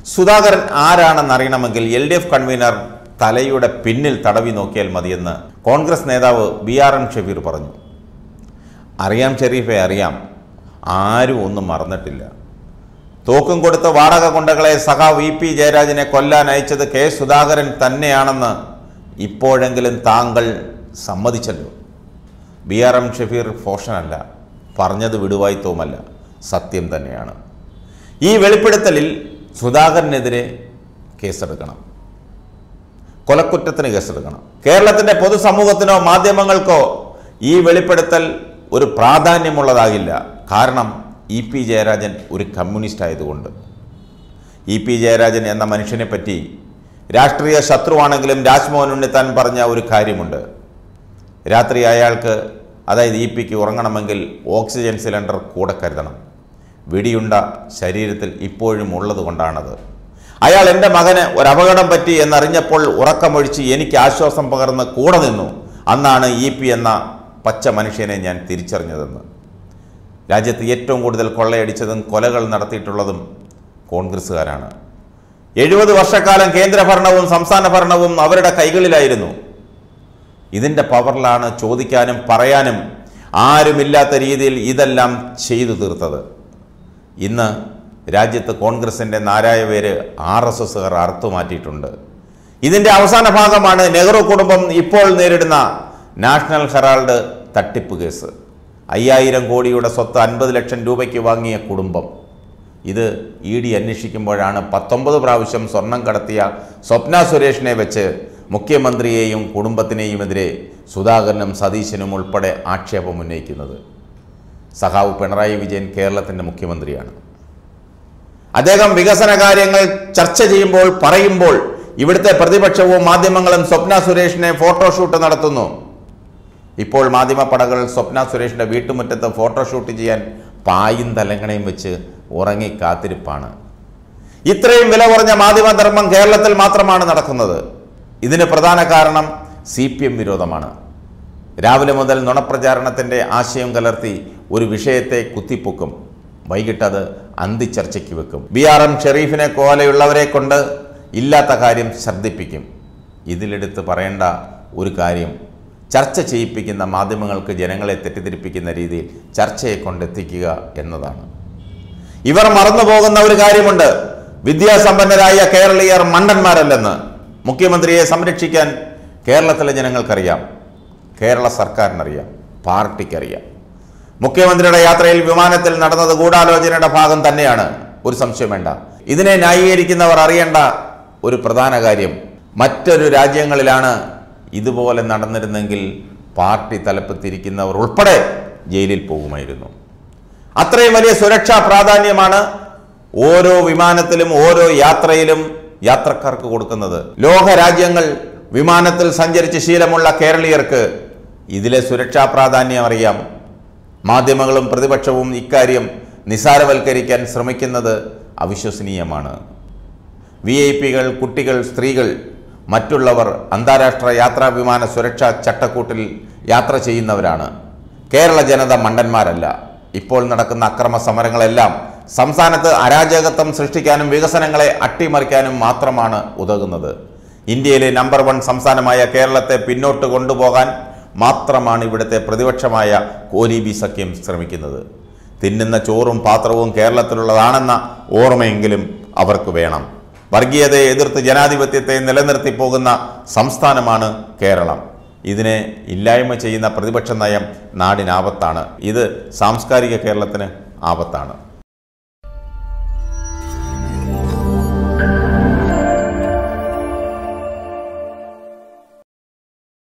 സുധാകരൻ ആരാണെന്നറിയണമെങ്കിൽ L D F convener തലയുടെ പിന്നിൽ തടവി നോക്കിയാൽ മതിയെന്ന് കോൺഗ്രസ് നേതാവ് ബി ആർ എം ഷഫീർ പറഞ്ഞു അറിയാം ഷെരീഫെ അറിയാം ആരും ഒന്നും മറന്നിട്ടില്ല തോക്കും കൊടുത്ത് വാടക കൊണ്ടകളെ സഖാ വി പി ജയരാജനെ കൊല്ലാൻ അയച്ചത് കെ സുധാകരൻ തന്നെയാണെന്ന് ഇപ്പോഴെങ്കിലും താങ്കൾ സമ്മതിച്ചല്ലോ ബി ആർ എം ഷഫീർ ഫോഷനല്ല പറഞ്ഞത് വിടുവായിത്തവുമല്ല സത്യം തന്നെയാണ് ഈ വെളിപ്പെടുത്തലിൽ സുധാകരനെതിരെ കേസെടുക്കണം കൊലക്കുറ്റത്തിന് കേസെടുക്കണം കേരളത്തിൻ്റെ പൊതുസമൂഹത്തിനോ മാധ്യമങ്ങൾക്കോ ഈ വെളിപ്പെടുത്തൽ ഒരു പ്രാധാന്യമുള്ളതാകില്ല കാരണം ഇ പി ജയരാജൻ ഒരു കമ്മ്യൂണിസ്റ്റ് ആയതുകൊണ്ട് ഇ പി ജയരാജൻ എന്ന മനുഷ്യനെ പറ്റി രാഷ്ട്രീയ ശത്രുവാണെങ്കിലും രാജ്മോഹൻ ഉണ്ണിത്താൻ പറഞ്ഞ ഒരു കാര്യമുണ്ട് രാത്രി അയാൾക്ക് അതായത് ഇ പിക്ക് ഉറങ്ങണമെങ്കിൽ ഓക്സിജൻ സിലിണ്ടർ കൂടെ കരുതണം വെടിയുണ്ട ശരീരത്തിൽ ഇപ്പോഴും ഉള്ളത് കൊണ്ടാണത് അയാൾ എൻ്റെ മകന് ഒരു അപകടം പറ്റി എന്നറിഞ്ഞപ്പോൾ ഉറക്കമൊഴിച്ച് എനിക്ക് ആശ്വാസം പകർന്ന് കൂടെ നിന്നു അന്നാണ് ഇ പി എന്ന പച്ച മനുഷ്യനെ ഞാൻ തിരിച്ചറിഞ്ഞതെന്ന് രാജ്യത്ത് ഏറ്റവും കൂടുതൽ കൊള്ളയടിച്ചതും കൊലകൾ നടത്തിയിട്ടുള്ളതും കോൺഗ്രസ്സുകാരാണ് എഴുപത് വർഷക്കാലം കേന്ദ്രഭരണവും സംസ്ഥാന ഭരണവും അവരുടെ കൈകളിലായിരുന്നു ഇതിൻ്റെ പവറിലാണ് ചോദിക്കാനും പറയാനും ആരുമില്ലാത്ത രീതിയിൽ ഇതെല്ലാം ചെയ്തു തീർത്തത് ഇന്ന് രാജ്യത്ത് കോൺഗ്രസിൻ്റെ നാരായ പേര് ആർ എസ് എസുകാർ അറുത്തുമാറ്റിയിട്ടുണ്ട് ഇതിൻ്റെ അവസാന ഭാഗമാണ് നെഹ്റു കുടുംബം ഇപ്പോൾ നേരിടുന്ന നാഷണൽ ഹെറാൾഡ് തട്ടിപ്പ് കേസ് അയ്യായിരം കോടിയുടെ സ്വത്ത് അൻപത് ലക്ഷം രൂപയ്ക്ക് വാങ്ങിയ കുടുംബം ഇത് ഇ ഡി അന്വേഷിക്കുമ്പോഴാണ് പത്തൊമ്പത് പ്രാവശ്യം സ്വർണം കടത്തിയ സ്വപ്ന സുരേഷിനെ വെച്ച് മുഖ്യമന്ത്രിയെയും കുടുംബത്തിനെയും എതിരെ സുധാകരനും സതീശനും ഉൾപ്പെടെ ആക്ഷേപം ഉന്നയിക്കുന്നത് സഖാവ് പിണറായി വിജയൻ കേരളത്തിൻ്റെ മുഖ്യമന്ത്രിയാണ് അദ്ദേഹം വികസന കാര്യങ്ങൾ ചർച്ച ചെയ്യുമ്പോൾ പറയുമ്പോൾ ഇവിടുത്തെ പ്രതിപക്ഷവും മാധ്യമങ്ങളും സ്വപ്ന സുരേഷിനെ ഫോട്ടോഷൂട്ട് നടത്തുന്നു ഇപ്പോൾ മാധ്യമപ്പടകൾ സ്വപ്ന സുരേഷിൻ്റെ വീട്ടുമുറ്റത്ത് ഫോട്ടോഷൂട്ട് ചെയ്യാൻ പായും തലങ്ങണയും വെച്ച് ഉറങ്ങി കാത്തിരിപ്പാണ് ഇത്രയും വില കുറഞ്ഞ മാധ്യമധർമ്മം കേരളത്തിൽ മാത്രമാണ് നടക്കുന്നത് ഇതിന് പ്രധാന കാരണം സി പി എം വിരോധമാണ് രാവിലെ മുതൽ നുണപ്രചാരണത്തിൻ്റെ ആശയം കലർത്തി ഒരു വിഷയത്തെ കുത്തിപ്പൊക്കും വൈകിട്ടത് അന്തിച്ചർച്ചയ്ക്ക് വെക്കും ബി ആർ എം ഷെറീഫിനെ പോലെയുള്ളവരെ കൊണ്ട് ഇല്ലാത്ത കാര്യം ശ്രദ്ധിപ്പിക്കും ഇതിലെടുത്ത് പറയേണ്ട ഒരു കാര്യം ചർച്ച ചെയ്യിപ്പിക്കുന്ന മാധ്യമങ്ങൾക്ക് ജനങ്ങളെ തെറ്റിദ്ധരിപ്പിക്കുന്ന രീതിയിൽ ചർച്ചയെ കൊണ്ടെത്തിക്കുക എന്നതാണ് ഇവർ മറന്നു പോകുന്ന ഒരു കാര്യമുണ്ട് വിദ്യാസമ്പന്നരായ കേരളീയർ മണ്ടന്മാരല്ലെന്ന് മുഖ്യമന്ത്രിയെ സംരക്ഷിക്കാൻ കേരളത്തിലെ ജനങ്ങൾക്കറിയാം കേരള സർക്കാരിനറിയാം പാർട്ടിക്കറിയാം മുഖ്യമന്ത്രിയുടെ യാത്രയിൽ വിമാനത്തിൽ നടന്നത് ഗൂഢാലോചനയുടെ ഭാഗം തന്നെയാണ് ഒരു സംശയം വേണ്ട ഇതിനെ ന്യായീകരിക്കുന്നവർ അറിയേണ്ട ഒരു പ്രധാന കാര്യം മറ്റൊരു രാജ്യങ്ങളിലാണ് ഇതുപോലെ നടന്നിരുന്നെങ്കിൽ പാർട്ടി തലപ്പത്തിരിക്കുന്നവർ ഉൾപ്പെടെ ജയിലിൽ പോകുമായിരുന്നു അത്രയും വലിയ സുരക്ഷാ പ്രാധാന്യമാണ് ഓരോ വിമാനത്തിലും ഓരോ യാത്രയിലും യാത്രക്കാർക്ക് കൊടുക്കുന്നത് ലോക രാജ്യങ്ങൾ വിമാനത്തിൽ സഞ്ചരിച്ച് ശീലമുള്ള കേരളീയർക്ക് ഇതിലെ സുരക്ഷാ പ്രാധാന്യം അറിയാം മാധ്യമങ്ങളും പ്രതിപക്ഷവും ഇക്കാര്യം നിസാരവൽക്കരിക്കാൻ ശ്രമിക്കുന്നത് അവിശ്വസനീയമാണ് വി ഐ പികൾ കുട്ടികൾ സ്ത്രീകൾ മറ്റുള്ളവർ അന്താരാഷ്ട്ര യാത്രാ വിമാന സുരക്ഷാ ചട്ടക്കൂട്ടിൽ യാത്ര ചെയ്യുന്നവരാണ് കേരള ജനത മണ്ടന്മാരല്ല ഇപ്പോൾ നടക്കുന്ന അക്രമ സമരങ്ങളെല്ലാം സംസ്ഥാനത്ത് അരാജകത്വം സൃഷ്ടിക്കാനും വികസനങ്ങളെ അട്ടിമറിക്കാനും മാത്രമാണ് ഉതകുന്നത് ഇന്ത്യയിലെ നമ്പർ വൺ സംസ്ഥാനമായ കേരളത്തെ പിന്നോട്ട് കൊണ്ടുപോകാൻ മാത്രമാണ് ഇവിടുത്തെ പ്രതിപക്ഷമായ കോലീബി സഖ്യം ശ്രമിക്കുന്നത് തിന്നുന്ന ചോറും പാത്രവും കേരളത്തിലുള്ളതാണെന്ന ഓർമ്മയെങ്കിലും അവർക്ക് വേണം വർഗീയതയെ എതിർത്ത് ജനാധിപത്യത്തെ നിലനിർത്തി പോകുന്ന സംസ്ഥാനമാണ് കേരളം ഇതിനെ ഇല്ലായ്മ ചെയ്യുന്ന പ്രതിപക്ഷ നയം നാടിനാപത്താണ് ഇത് സാംസ്കാരിക കേരളത്തിന് ആപത്താണ്